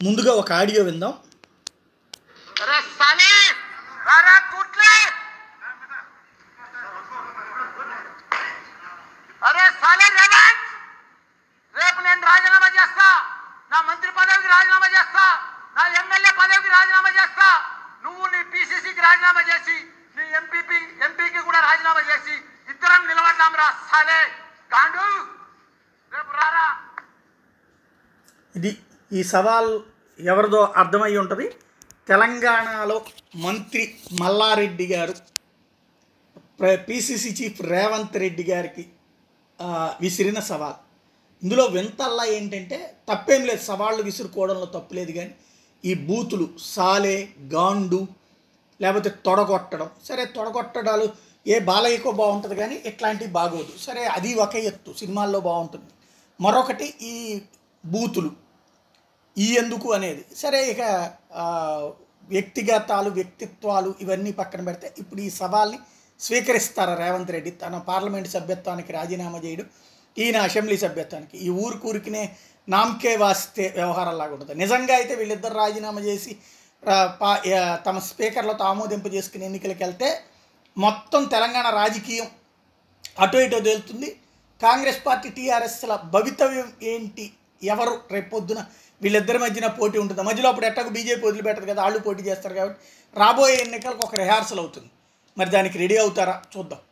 ముందుగా ఒక ఆడియో విందాం अरे साले अरे कुठले అరే సాలే రేవంత్ రేపు నేను రాజీనామా చేస్తా నా మంత్రి పదవికి రాజీనామా చేస్తా నా ఎమ్మెల్యే పదవికి రాజీనామా చేస్తా నువ్వు నీ పిసిసికి రాజీనామా చేసి నీ ఎంపీపీ ఎంపీకి కూడా రాజీనామా చేసి ఇద్దరం నిలబడ్డాం రా సాలే గాండు రేపు రారా ఇది ఈ సవాల్ ఎవరిదో అర్థమై ఉంటుంది తెలంగాణలో మంత్రి మల్లారెడ్డి గారు పిసిసి చీఫ్ రేవంత్ రెడ్డి గారికి ఆ, విసిరిన సవాల్ ఇందులో వింతల్లా ఏంటంటే తప్పేం లేదు సవాళ్ళు విసురుకోవడంలో తప్పు లేదు కానీ ఈ బూతులు సాలే గాండు లేకపోతే తొడగొట్టడం సరే తొడగొట్టడాలు ఏ బాలయ్యకో బాగుంటుంది కానీ ఇట్లాంటివి బాగోదు సరే అది ఒక ఎత్తు సినిమాల్లో బాగుంటుంది మరొకటి ఈ బూతులు ఈ ఎందుకు అనేది సరే ఇక ఆ, వ్యక్తిగతాలు వ్యక్తిత్వాలు ఇవన్నీ పక్కన పెడితే ఇప్పుడు ఈ సవాల్ని స్వీకరిస్తారా రేవంత్ రెడ్డి తన పార్లమెంట్ సభ్యత్వానికి రాజీనామా చేయడం ఈయన అసెంబ్లీ సభ్యత్వానికి ఈ ఊరికూరికినే నామకే వాస్తే వ్యవహారాలాగా ఉంటుంది నిజంగా అయితే వీళ్ళిద్దరు రాజీనామా చేసి ఆ, పా- ఆ, తమ స్పీకర్లతో ఆమోదింప చేసుకుని ఎన్నికలకు వెళ్తే మొత్తం తెలంగాణ రాజకీయం అటు ఇటు తేలుతుంది కాంగ్రెస్ పార్టీ టీఆర్ఎస్ల భవితవ్యం ఏంటి ఎవరు రేపొద్దున వీళ్ళిద్దరి మధ్యన పోటీ ఉంటుంది మధ్యలో అప్పుడు ఎట్టకు బీజేపీ వదిలిపెట్టదు కదా వాళ్ళు పోటీ చేస్తారు కాబట్టి రాబోయే ఎన్నికలకు ఒక రిహార్సల్ అవుతుంది మరి దానికి రెడీ అవుతారా చూద్దాం